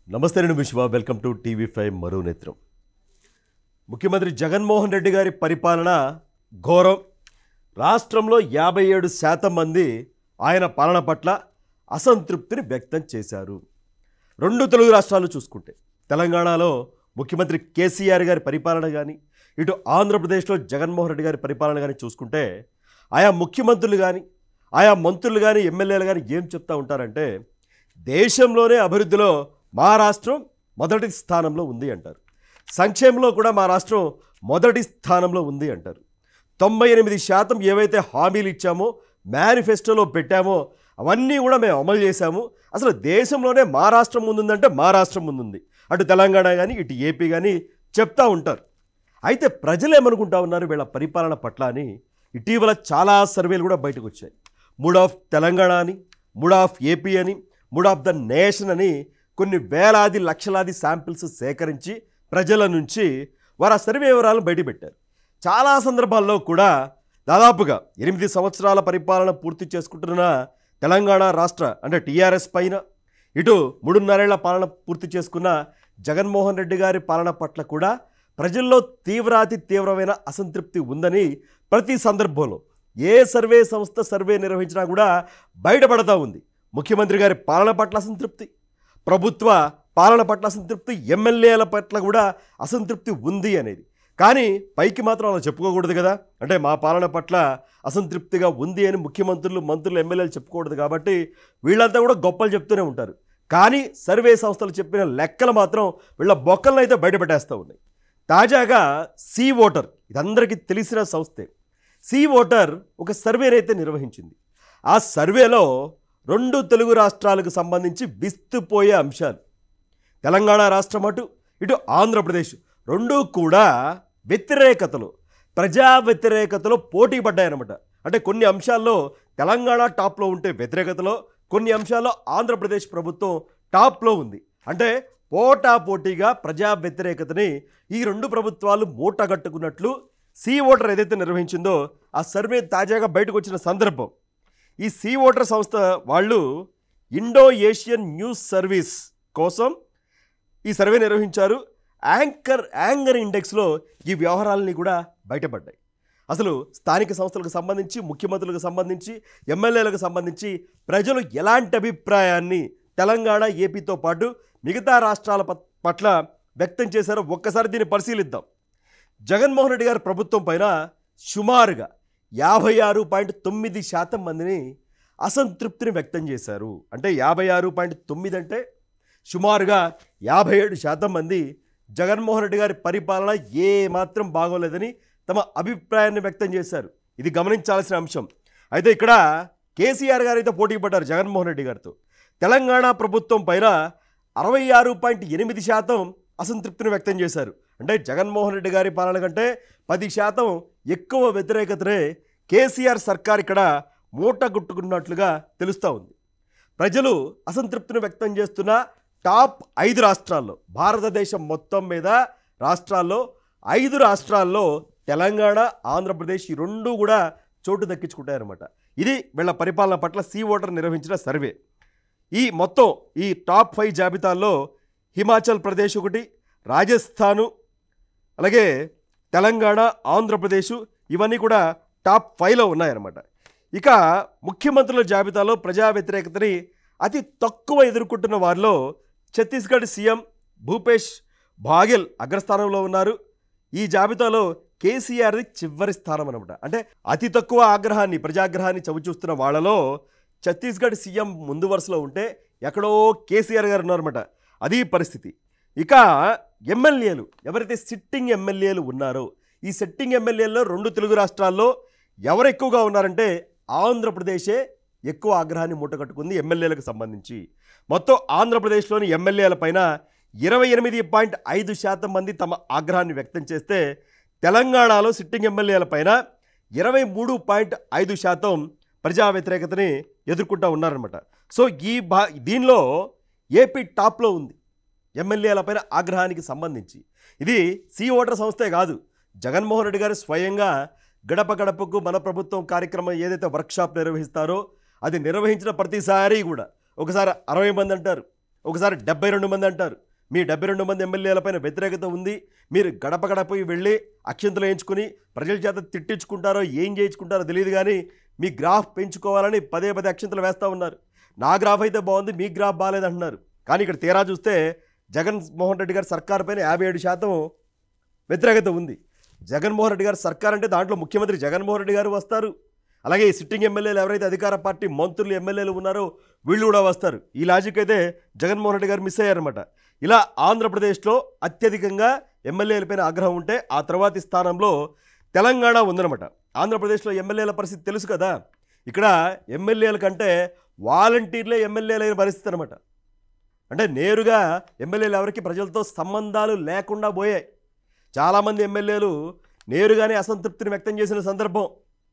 నమస్తే నేను విశ్వ వెల్కమ్ టు టీవీ ఫైవ్ మరో నేత్రం ముఖ్యమంత్రి జగన్మోహన్ రెడ్డి గారి పరిపాలన ఘోరం రాష్ట్రంలో యాభై ఏడు శాతం మంది ఆయన పాలన పట్ల అసంతృప్తిని వ్యక్తం చేశారు రెండు తెలుగు రాష్ట్రాలు చూసుకుంటే తెలంగాణలో ముఖ్యమంత్రి కేసీఆర్ గారి పరిపాలన కానీ ఇటు ఆంధ్రప్రదేశ్లో జగన్మోహన్ రెడ్డి గారి పరిపాలన కానీ చూసుకుంటే ఆయా ముఖ్యమంత్రులు కానీ ఆయా మంత్రులు కానీ ఎమ్మెల్యేలు కానీ ఏం చెప్తా ఉంటారంటే దేశంలోనే అభివృద్ధిలో మా రాష్ట్రం మొదటి స్థానంలో ఉంది అంటారు సంక్షేమంలో కూడా మా రాష్ట్రం మొదటి స్థానంలో ఉంది అంటారు తొంభై ఎనిమిది శాతం ఏవైతే హామీలు ఇచ్చామో మేనిఫెస్టోలో పెట్టామో అవన్నీ కూడా మేము అమలు చేశాము అసలు దేశంలోనే మా రాష్ట్రం ముందుందంటే మా రాష్ట్రం ముందుంది అటు తెలంగాణ కానీ ఇటు ఏపీ కానీ చెప్తా ఉంటారు అయితే ప్రజలు ఏమనుకుంటా ఉన్నారు వీళ్ళ పరిపాలన పట్ల అని ఇటీవల చాలా సర్వేలు కూడా బయటకు వచ్చాయి మూడ్ ఆఫ్ తెలంగాణ అని మూడ్ ఆఫ్ ఏపీ అని మూడ్ ఆఫ్ ద నేషన్ అని కొన్ని వేలాది లక్షలాది శాంపిల్స్ సేకరించి ప్రజల నుంచి వారు ఆ సర్వే వివరాలను బయటపెట్టారు చాలా సందర్భాల్లో కూడా దాదాపుగా ఎనిమిది సంవత్సరాల పరిపాలన పూర్తి చేసుకుంటున్న తెలంగాణ రాష్ట్ర అంటే టీఆర్ఎస్ పైన ఇటు మూడున్నరేళ్ల పాలన పూర్తి చేసుకున్న జగన్మోహన్ రెడ్డి గారి పాలన పట్ల కూడా ప్రజల్లో తీవ్రాతి తీవ్రమైన అసంతృప్తి ఉందని ప్రతి సందర్భంలో ఏ సర్వే సంస్థ సర్వే నిర్వహించినా కూడా బయటపడతా ఉంది ముఖ్యమంత్రి గారి పాలన పట్ల అసంతృప్తి ప్రభుత్వ పాలన పట్ల అసంతృప్తి ఎమ్మెల్యేల పట్ల కూడా అసంతృప్తి ఉంది అనేది కానీ పైకి మాత్రం అలా చెప్పుకోకూడదు కదా అంటే మా పాలన పట్ల అసంతృప్తిగా ఉంది అని ముఖ్యమంత్రులు మంత్రులు ఎమ్మెల్యేలు చెప్పుకోకూడదు కాబట్టి వీళ్ళంతా కూడా గొప్పలు చెప్తూనే ఉంటారు కానీ సర్వే సంస్థలు చెప్పిన లెక్కలు మాత్రం వీళ్ళ బొక్కలను అయితే బయటపెట్టేస్తూ ఉన్నాయి తాజాగా సీ ఓటర్ ఇదందరికీ తెలిసిన సంస్థే సీ ఓటర్ ఒక సర్వేని అయితే నిర్వహించింది ఆ సర్వేలో రెండు తెలుగు రాష్ట్రాలకు సంబంధించి విస్తుపోయే అంశాలు తెలంగాణ రాష్ట్రం అటు ఇటు ఆంధ్రప్రదేశ్ రెండూ కూడా వ్యతిరేకతలు ప్రజా వ్యతిరేకతలో పోటీ పడ్డాయన్నమాట అంటే కొన్ని అంశాల్లో తెలంగాణ టాప్లో ఉంటే వ్యతిరేకతలో కొన్ని అంశాల్లో ఆంధ్రప్రదేశ్ ప్రభుత్వం టాప్లో ఉంది అంటే పోటా పోటీగా ప్రజా వ్యతిరేకతని ఈ రెండు ప్రభుత్వాలు మూటగట్టుకున్నట్లు సీ ఓటర్ ఏదైతే నిర్వహించిందో ఆ సర్వే తాజాగా బయటకు వచ్చిన సందర్భం ఈ సీ ఓటర్ సంస్థ వాళ్ళు ఇండో ఏషియన్ న్యూస్ సర్వీస్ కోసం ఈ సర్వే నిర్వహించారు యాంకర్ యాంగర్ ఇండెక్స్లో ఈ వ్యవహారాలని కూడా బయటపడ్డాయి అసలు స్థానిక సంస్థలకు సంబంధించి ముఖ్యమంత్రులకు సంబంధించి ఎమ్మెల్యేలకు సంబంధించి ప్రజలు ఎలాంటి అభిప్రాయాన్ని తెలంగాణ ఏపీతో పాటు మిగతా రాష్ట్రాల పట్- పట్ల వ్యక్తం చేశారో ఒక్కసారి దీన్ని పరిశీలిద్దాం జగన్మోహన్ రెడ్డి గారి ప్రభుత్వం పైన సుమారుగా యాభై ఆరు పాయింట్ తొమ్మిది శాతం మందిని అసంతృప్తిని వ్యక్తం చేశారు అంటే యాభై ఆరు పాయింట్ తొమ్మిది అంటే సుమారుగా యాభై ఏడు శాతం మంది జగన్మోహన్ రెడ్డి గారి పరిపాలన ఏ మాత్రం బాగోలేదని తమ అభిప్రాయాన్ని వ్యక్తం చేశారు ఇది గమనించాల్సిన అంశం అయితే ఇక్కడ కేసీఆర్ గారు అయితే పోటీ పడ్డారు జగన్మోహన్ రెడ్డి గారితో తెలంగాణ ప్రభుత్వం పైన అరవై ఆరు పాయింట్ ఎనిమిది శాతం అసంతృప్తిని వ్యక్తం చేశారు అంటే జగన్మోహన్ రెడ్డి గారి పాలన కంటే పది శాతం ఎక్కువ వ్యతిరేకతనే కేసీఆర్ సర్కార్ ఇక్కడ మూట గుట్టుకున్నట్లుగా తెలుస్తూ ఉంది ప్రజలు అసంతృప్తిని వ్యక్తం చేస్తున్న టాప్ ఐదు రాష్ట్రాల్లో భారతదేశం మొత్తం మీద రాష్ట్రాల్లో ఐదు రాష్ట్రాల్లో తెలంగాణ ఆంధ్రప్రదేశ్ ఈ రెండు కూడా చోటు దక్కించుకుంటాయన్నమాట ఇది వీళ్ళ పరిపాలన పట్ల సీ ఓటర్ నిర్వహించిన సర్వే ఈ మొత్తం ఈ టాప్ ఫైవ్ జాబితాల్లో హిమాచల్ ప్రదేశ్ ఒకటి రాజస్థాను అలాగే తెలంగాణ ఆంధ్రప్రదేశ్ ఇవన్నీ కూడా టాప్ ఫైవ్లో ఉన్నాయన్నమాట ఇక ముఖ్యమంత్రుల జాబితాలో ప్రజా వ్యతిరేకతని అతి తక్కువ ఎదుర్కొంటున్న వారిలో ఛత్తీస్గఢ్ సీఎం భూపేష్ బాగెల్ అగ్రస్థానంలో ఉన్నారు ఈ జాబితాలో కేసీఆర్ది చివరి స్థానం అనమాట అంటే అతి తక్కువ ఆగ్రహాన్ని ప్రజాగ్రహాన్ని చవిచూస్తున్న వాళ్ళలో ఛత్తీస్గఢ్ సీఎం ముందు వరుసలో ఉంటే ఎక్కడో కేసీఆర్ గారు ఉన్నారన్నమాట అది పరిస్థితి ఇక ఎమ్మెల్యేలు ఎవరైతే సిట్టింగ్ ఎమ్మెల్యేలు ఉన్నారో ఈ సిట్టింగ్ ఎమ్మెల్యేల్లో రెండు తెలుగు రాష్ట్రాల్లో ఎవరు ఎక్కువగా ఉన్నారంటే ఆంధ్రప్రదేశే ఎక్కువ ఆగ్రహాన్ని మూటగట్టుకుంది ఎమ్మెల్యేలకు సంబంధించి మొత్తం ఆంధ్రప్రదేశ్లోని ఎమ్మెల్యేల పైన ఇరవై ఎనిమిది పాయింట్ ఐదు శాతం మంది తమ ఆగ్రహాన్ని వ్యక్తం చేస్తే తెలంగాణలో సిట్టింగ్ ఎమ్మెల్యేల పైన ఇరవై మూడు పాయింట్ ఐదు శాతం ప్రజా వ్యతిరేకతని ఎదుర్కొంటూ ఉన్నారనమాట సో ఈ బా దీనిలో ఏపీ టాప్లో ఉంది ఎమ్మెల్యేల పైన ఆగ్రహానికి సంబంధించి ఇది సి ఓటర్ సంస్థే కాదు జగన్మోహన్ రెడ్డి గారు స్వయంగా గడప గడపకు మన ప్రభుత్వం కార్యక్రమం ఏదైతే వర్క్షాప్ నిర్వహిస్తారో అది నిర్వహించిన ప్రతిసారి కూడా ఒకసారి అరవై మంది అంటారు ఒకసారి డెబ్బై రెండు మంది అంటారు మీ డెబ్బై రెండు మంది ఎమ్మెల్యేలపైన వ్యతిరేకత ఉంది మీరు గడప గడపకి వెళ్ళి అక్షంతలు వేయించుకుని ప్రజల చేత తిట్టించుకుంటారో ఏం చేయించుకుంటారో తెలియదు కానీ మీ గ్రాఫ్ పెంచుకోవాలని పదే పదే అక్షంతలు వేస్తూ ఉన్నారు నా గ్రాఫ్ అయితే బాగుంది మీ గ్రాఫ్ బాగాలేదంటున్నారు కానీ ఇక్కడ తీరా చూస్తే జగన్ మోహన్ రెడ్డి గారి సర్కార్ పైన యాభై ఏడు శాతం వ్యతిరేకత ఉంది జగన్మోహన్ రెడ్డి గారి సర్కార్ అంటే దాంట్లో ముఖ్యమంత్రి జగన్మోహన్ రెడ్డి గారు వస్తారు అలాగే ఈ సిట్టింగ్ ఎమ్మెల్యేలు ఎవరైతే అధికార పార్టీ మంత్రులు ఎమ్మెల్యేలు ఉన్నారో వీళ్ళు కూడా వస్తారు ఈ లాజిక్ అయితే జగన్మోహన్ రెడ్డి గారు మిస్ అయ్యారన్నమాట ఇలా ఆంధ్రప్రదేశ్లో అత్యధికంగా ఎమ్మెల్యేలపైన ఆగ్రహం ఉంటే ఆ తర్వాతి స్థానంలో తెలంగాణ ఉందన్నమాట ఆంధ్రప్రదేశ్లో ఎమ్మెల్యేల పరిస్థితి తెలుసు కదా ఇక్కడ ఎమ్మెల్యేల కంటే వాలంటీర్లే ఎమ్మెల్యేలైన పరిస్థితి అనమాట అంటే నేరుగా ఎమ్మెల్యేలు ఎవరికి ప్రజలతో సంబంధాలు లేకుండా పోయాయి చాలామంది ఎమ్మెల్యేలు నేరుగానే అసంతృప్తిని వ్యక్తం చేసిన సందర్భం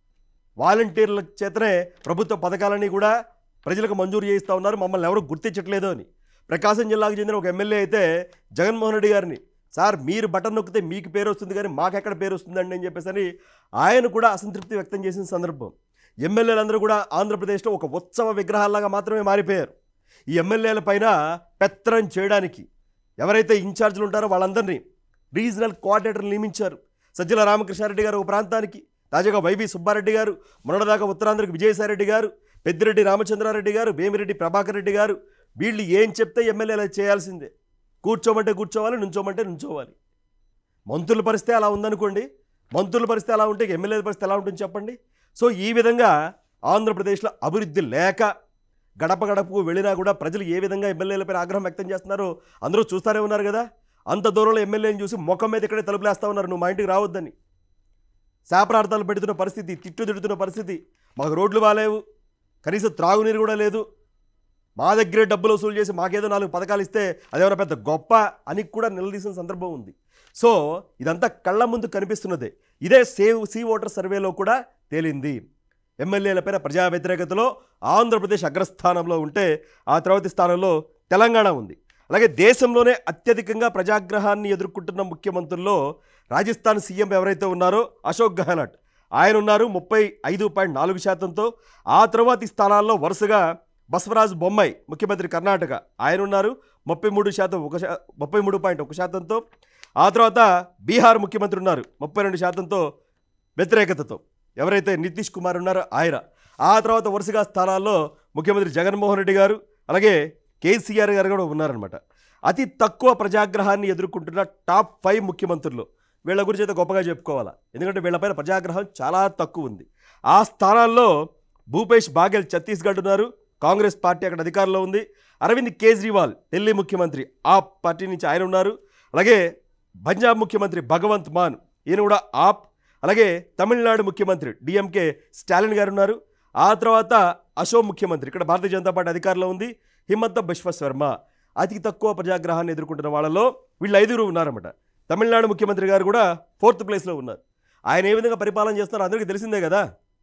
వాలంటీర్ల చేతనే ప్రభుత్వ పథకాలని కూడా ప్రజలకు మంజూరు చేయిస్తూ ఉన్నారు మమ్మల్ని ఎవరు గుర్తించట్లేదు అని ప్రకాశం జిల్లాకు చెందిన ఒక ఎమ్మెల్యే అయితే జగన్మోహన్ రెడ్డి గారిని సార్ మీరు బటన్ నొక్కితే మీకు పేరు వస్తుంది కానీ మాకెక్కడ పేరు వస్తుందండి అని చెప్పేసి అని ఆయన కూడా అసంతృప్తి వ్యక్తం చేసిన సందర్భం ఎమ్మెల్యేలందరూ కూడా ఆంధ్రప్రదేశ్లో ఒక ఉత్సవ విగ్రహాల్లాగా మాత్రమే మారిపోయారు ఈ ఎమ్మెల్యేల పైన పెత్తనం చేయడానికి ఎవరైతే ఇన్ఛార్జీలు ఉంటారో వాళ్ళందరినీ రీజనల్ కోఆర్డినేటర్లు నియమించారు సజ్జల రామకృష్ణారెడ్డి గారు ఒక ప్రాంతానికి తాజాగా వైవి సుబ్బారెడ్డి గారు మొన్నటిదాకా ఉత్తరాంధ్రకి విజయసాయిరెడ్డి గారు పెద్దిరెడ్డి రామచంద్రారెడ్డి గారు వేమిరెడ్డి ప్రభాకర్ రెడ్డి గారు వీళ్ళు ఏం చెప్తే ఎమ్మెల్యేలు అది చేయాల్సిందే కూర్చోమంటే కూర్చోవాలి నుంచోమంటే నుంచోవాలి మంత్రుల పరిస్థితి అలా ఉందనుకోండి మంత్రుల పరిస్థితి అలా ఉంటే ఎమ్మెల్యేల పరిస్థితి ఎలా ఉంటుంది చెప్పండి సో ఈ విధంగా ఆంధ్రప్రదేశ్లో అభివృద్ధి లేక గడప గడపకు వెళ్ళినా కూడా ప్రజలు ఏ విధంగా ఎమ్మెల్యేలపై ఆగ్రహం వ్యక్తం చేస్తున్నారో అందరూ చూస్తూనే ఉన్నారు కదా అంత దూరంలో ఎమ్మెల్యేని చూసి ముఖం మీద ఇక్కడే తలుపులేస్తా ఉన్నారు నువ్వు మా ఇంటికి రావద్దని శాపరార్థాలు పెడుతున్న పరిస్థితి తిట్టు తిడుతున్న పరిస్థితి మాకు రోడ్లు బాగాలేవు కనీసం త్రాగునీరు కూడా లేదు మా దగ్గరే డబ్బులు వసూలు చేసి మాకేదో నాలుగు పథకాలు ఇస్తే అదేమైనా పెద్ద గొప్ప అని కూడా నిలదీసిన సందర్భం ఉంది సో ఇదంతా కళ్ళ ముందు కనిపిస్తున్నదే ఇదే సేవ్ సీ ఓటర్ సర్వేలో కూడా తేలింది ఎమ్మెల్యేలపైన ప్రజా వ్యతిరేకతలో ఆంధ్రప్రదేశ్ అగ్రస్థానంలో ఉంటే ఆ తర్వాతి స్థానంలో తెలంగాణ ఉంది అలాగే దేశంలోనే అత్యధికంగా ప్రజాగ్రహాన్ని ఎదుర్కొంటున్న ముఖ్యమంత్రుల్లో రాజస్థాన్ సీఎం ఎవరైతే ఉన్నారో అశోక్ గెహ్లాట్ ఆయన ఉన్నారు ముప్పై ఐదు పాయింట్ నాలుగు శాతంతో ఆ తర్వాతి స్థానాల్లో వరుసగా బసవరాజు బొమ్మాయి ముఖ్యమంత్రి కర్ణాటక ఆయన ఉన్నారు ముప్పై మూడు శాతం ఒక శా ముప్పై మూడు పాయింట్ ఒక శాతంతో ఆ తర్వాత బీహార్ ముఖ్యమంత్రి ఉన్నారు ముప్పై రెండు శాతంతో వ్యతిరేకతతో ఎవరైతే నితీష్ కుమార్ ఉన్నారో ఆయన ఆ తర్వాత వరుసగా స్థానాల్లో ముఖ్యమంత్రి జగన్మోహన్ రెడ్డి గారు అలాగే కేసీఆర్ గారు కూడా ఉన్నారనమాట అతి తక్కువ ప్రజాగ్రహాన్ని ఎదుర్కొంటున్న టాప్ ఫైవ్ ముఖ్యమంత్రులు వీళ్ళ గురించి అయితే గొప్పగా చెప్పుకోవాలా ఎందుకంటే వీళ్ళపైన ప్రజాగ్రహం చాలా తక్కువ ఉంది ఆ స్థానాల్లో భూపేష్ బాగెల్ ఛత్తీస్గఢ్ ఉన్నారు కాంగ్రెస్ పార్టీ అక్కడ అధికారంలో ఉంది అరవింద్ కేజ్రీవాల్ ఢిల్లీ ముఖ్యమంత్రి ఆ పార్టీ నుంచి ఆయన ఉన్నారు అలాగే పంజాబ్ ముఖ్యమంత్రి భగవంత్ మాన్ ఈయన కూడా ఆప్ అలాగే తమిళనాడు ముఖ్యమంత్రి డిఎంకే స్టాలిన్ గారు ఉన్నారు ఆ తర్వాత అశోక్ ముఖ్యమంత్రి ఇక్కడ భారతీయ జనతా పార్టీ అధికారంలో ఉంది హిమంత బిశ్వ శర్మ అతి తక్కువ ప్రజాగ్రహాన్ని ఎదుర్కొంటున్న వాళ్ళలో వీళ్ళు ఐదుగురు ఉన్నారన్నమాట తమిళనాడు ముఖ్యమంత్రి గారు కూడా ఫోర్త్ ప్లేస్లో ఉన్నారు ఆయన ఏ విధంగా పరిపాలన చేస్తున్నారో అందరికీ తెలిసిందే కదా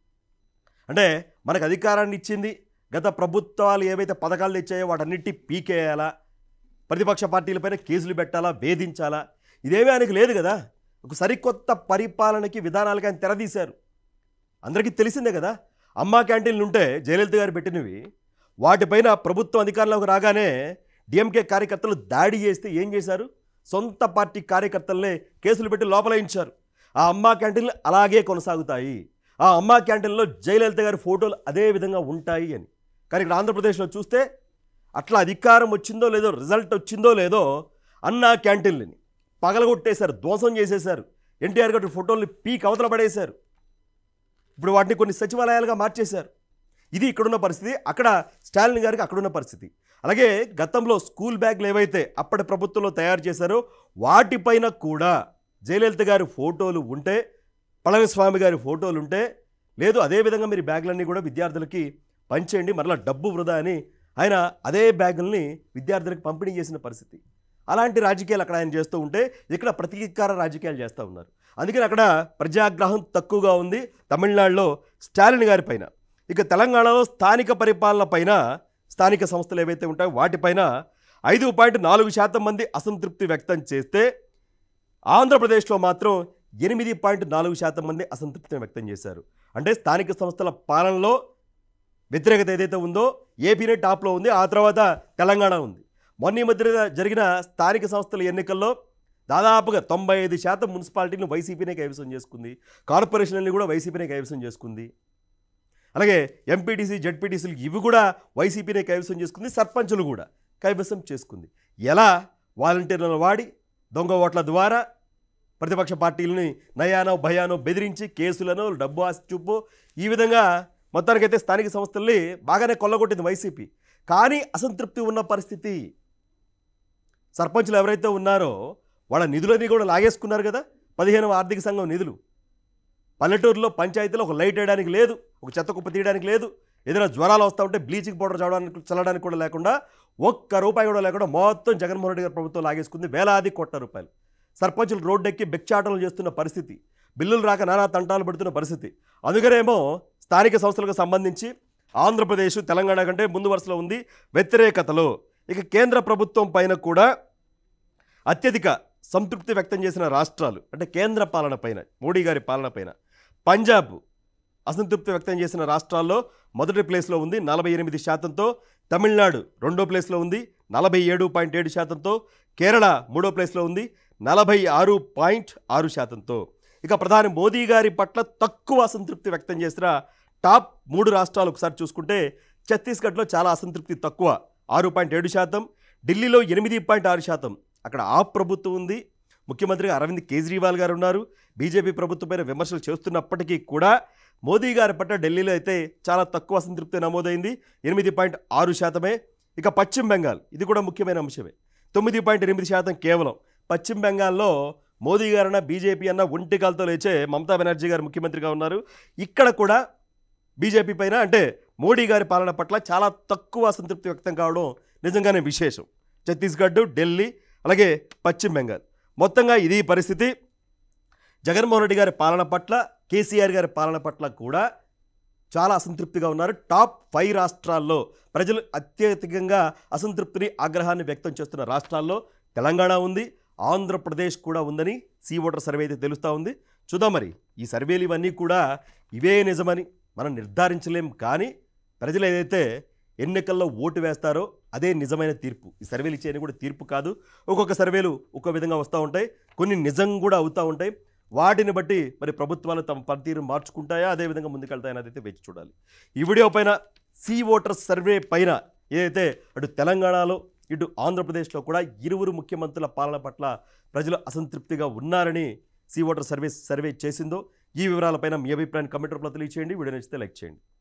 అంటే మనకు అధికారాన్ని ఇచ్చింది గత ప్రభుత్వాలు ఏవైతే పథకాలు తెచ్చాయో వాటన్నిటి పీకేయాలా ప్రతిపక్ష పార్టీలపైన కేసులు పెట్టాలా వేధించాలా ఇదేమీ ఆయనకు లేదు కదా ఒక సరికొత్త పరిపాలనకి విధానాలకి ఆయన తెరదీశారు అందరికీ తెలిసిందే కదా అమ్మా క్యాంటీన్లు ఉంటే జయలలిత గారు పెట్టినవి వాటిపైన ప్రభుత్వం అధికారంలోకి రాగానే డిఎంకే కార్యకర్తలు దాడి చేస్తే ఏం చేశారు సొంత పార్టీ కార్యకర్తలనే కేసులు పెట్టి లోపలయించారు ఆ అమ్మా క్యాంటీన్లు అలాగే కొనసాగుతాయి ఆ అమ్మా క్యాంటీన్లో జయలలిత గారి ఫోటోలు అదే విధంగా ఉంటాయి అని కానీ ఇక్కడ ఆంధ్రప్రదేశ్లో చూస్తే అట్లా అధికారం వచ్చిందో లేదో రిజల్ట్ వచ్చిందో లేదో అన్నా క్యాంటీన్లని పగలగొట్టేశారు ధ్వంసం చేసేశారు ఎన్టీఆర్ గారి ఫోటోల్ని పీక్ అవతల పడేశారు ఇప్పుడు వాటిని కొన్ని సచివాలయాలుగా మార్చేశారు ఇది ఇక్కడున్న పరిస్థితి అక్కడ స్టాలిన్ గారికి అక్కడున్న పరిస్థితి అలాగే గతంలో స్కూల్ బ్యాగ్లు ఏవైతే అప్పటి ప్రభుత్వంలో తయారు చేశారో వాటిపైన కూడా జయలలిత గారి ఫోటోలు ఉంటే పళనిస్వామి గారి ఫోటోలు ఉంటే లేదు అదేవిధంగా మీరు బ్యాగులన్నీ కూడా విద్యార్థులకి పంచేయండి మరలా డబ్బు వృధా అని ఆయన అదే బ్యాగుల్ని విద్యార్థులకు పంపిణీ చేసిన పరిస్థితి అలాంటి రాజకీయాలు అక్కడ ఆయన చేస్తూ ఉంటే ఇక్కడ ప్రతీకార రాజకీయాలు చేస్తూ ఉన్నారు అందుకని అక్కడ ప్రజాగ్రహం తక్కువగా ఉంది తమిళనాడులో స్టాలిన్ గారి పైన ఇక తెలంగాణలో స్థానిక పరిపాలన పైన స్థానిక సంస్థలు ఏవైతే ఉంటాయో వాటిపైన ఐదు పాయింట్ నాలుగు శాతం మంది అసంతృప్తి వ్యక్తం చేస్తే ఆంధ్రప్రదేశ్లో మాత్రం ఎనిమిది పాయింట్ నాలుగు శాతం మంది అసంతృప్తిని వ్యక్తం చేశారు అంటే స్థానిక సంస్థల పాలనలో వ్యతిరేకత ఏదైతే ఉందో ఏపీనే టాప్లో ఉంది ఆ తర్వాత తెలంగాణ ఉంది మొన్న ఈ మధ్య జరిగిన స్థానిక సంస్థల ఎన్నికల్లో దాదాపుగా తొంభై ఐదు శాతం మున్సిపాలిటీలను వైసీపీనే కైవసం చేసుకుంది కార్పొరేషన్లని కూడా వైసీపీనే కైవసం చేసుకుంది అలాగే ఎంపీటీసీ జడ్పీటీసీలు ఇవి కూడా వైసీపీనే కైవసం చేసుకుంది సర్పంచులు కూడా కైవసం చేసుకుంది ఎలా వాలంటీర్లను వాడి దొంగ ఓట్ల ద్వారా ప్రతిపక్ష పార్టీలని నయానో భయానో బెదిరించి కేసులను డబ్బు ఆశ చూపు ఈ విధంగా మొత్తానికైతే స్థానిక సంస్థల్ని బాగానే కొల్లగొట్టింది వైసీపీ కానీ అసంతృప్తి ఉన్న పరిస్థితి సర్పంచులు ఎవరైతే ఉన్నారో వాళ్ళ నిధులని కూడా లాగేసుకున్నారు కదా పదిహేనవ ఆర్థిక సంఘం నిధులు పల్లెటూరులో పంచాయతీలో ఒక లైట్ వేయడానికి లేదు ఒక చెత్త కుప్ప తీయడానికి లేదు ఏదైనా జ్వరాలు వస్తూ ఉంటే బ్లీచింగ్ పౌడర్ చదవడానికి చల్లడానికి కూడా లేకుండా ఒక్క రూపాయి కూడా లేకుండా మొత్తం జగన్మోహన్ రెడ్డి గారి ప్రభుత్వం లాగేసుకుంది వేలాది కోట్ల రూపాయలు సర్పంచులు రోడ్డెక్కి బెక్చాటలు చేస్తున్న పరిస్థితి బిల్లులు రాక నానా తంటాలు పడుతున్న పరిస్థితి అందుకనేమో స్థానిక సంస్థలకు సంబంధించి ఆంధ్రప్రదేశ్ తెలంగాణ కంటే ముందు వరుసలో ఉంది వ్యతిరేకతలో ఇక కేంద్ర ప్రభుత్వం పైన కూడా అత్యధిక సంతృప్తి వ్యక్తం చేసిన రాష్ట్రాలు అంటే కేంద్ర పాలన పైన మోడీ గారి పాలన పైన పంజాబ్ అసంతృప్తి వ్యక్తం చేసిన రాష్ట్రాల్లో మొదటి ప్లేస్లో ఉంది నలభై ఎనిమిది శాతంతో తమిళనాడు రెండో ప్లేస్లో ఉంది నలభై ఏడు పాయింట్ ఏడు శాతంతో కేరళ మూడో ప్లేస్లో ఉంది నలభై ఆరు పాయింట్ ఆరు శాతంతో ఇక ప్రధాని మోదీ గారి పట్ల తక్కువ అసంతృప్తి వ్యక్తం చేసిన టాప్ మూడు రాష్ట్రాలు ఒకసారి చూసుకుంటే ఛత్తీస్గఢ్లో చాలా అసంతృప్తి తక్కువ ఆరు పాయింట్ ఏడు శాతం ఢిల్లీలో ఎనిమిది పాయింట్ ఆరు శాతం అక్కడ ఆ ప్రభుత్వం ఉంది ముఖ్యమంత్రి అరవింద్ కేజ్రీవాల్ గారు ఉన్నారు బీజేపీ ప్రభుత్వంపైన విమర్శలు చేస్తున్నప్పటికీ కూడా మోదీ గారి పట్ల ఢిల్లీలో అయితే చాలా తక్కువ అసంతృప్తి నమోదైంది ఎనిమిది పాయింట్ ఆరు శాతమే ఇక పశ్చిమ బెంగాల్ ఇది కూడా ముఖ్యమైన అంశమే తొమ్మిది పాయింట్ ఎనిమిది శాతం కేవలం పశ్చిమ బెంగాల్లో మోదీ గారన్న బీజేపీ అన్న ఒంటికాలతో లేచే మమతా బెనర్జీ గారు ముఖ్యమంత్రిగా ఉన్నారు ఇక్కడ కూడా బీజేపీ పైన అంటే మోడీ గారి పాలన పట్ల చాలా తక్కువ అసంతృప్తి వ్యక్తం కావడం నిజంగానే విశేషం ఛత్తీస్గఢ్ ఢిల్లీ అలాగే పశ్చిమ బెంగాల్ మొత్తంగా ఇది పరిస్థితి జగన్మోహన్ రెడ్డి గారి పాలన పట్ల కేసీఆర్ గారి పాలన పట్ల కూడా చాలా అసంతృప్తిగా ఉన్నారు టాప్ ఫైవ్ రాష్ట్రాల్లో ప్రజలు అత్యధికంగా అసంతృప్తిని ఆగ్రహాన్ని వ్యక్తం చేస్తున్న రాష్ట్రాల్లో తెలంగాణ ఉంది ఆంధ్రప్రదేశ్ కూడా ఉందని సీ ఓటర్ సర్వే అయితే తెలుస్తూ ఉంది చూద్దాం మరి ఈ సర్వేలు ఇవన్నీ కూడా ఇవే నిజమని మనం నిర్ధారించలేం కానీ ప్రజలు ఏదైతే ఎన్నికల్లో ఓటు వేస్తారో అదే నిజమైన తీర్పు ఈ సర్వేలు ఇచ్చేది కూడా తీర్పు కాదు ఒక్కొక్క సర్వేలు ఒక్కో విధంగా వస్తూ ఉంటాయి కొన్ని నిజం కూడా అవుతూ ఉంటాయి వాటిని బట్టి మరి ప్రభుత్వాలు తమ పనితీరు మార్చుకుంటాయా అదేవిధంగా ముందుకెళ్తాయని అయితే వేచి చూడాలి ఈ వీడియో పైన సీ ఓటర్ సర్వే పైన ఏదైతే అటు తెలంగాణలో ఇటు ఆంధ్రప్రదేశ్లో కూడా ఇరువురు ముఖ్యమంత్రుల పాలన పట్ల ప్రజలు అసంతృప్తిగా ఉన్నారని సీ ఓటర్ సర్వే సర్వే చేసిందో ఈ వివరాలపైన మీ అభిప్రాయాన్ని కమెంట్ రూపంలో తెలియచేయండి వీడియో నచ్చితే లైక్ చేయండి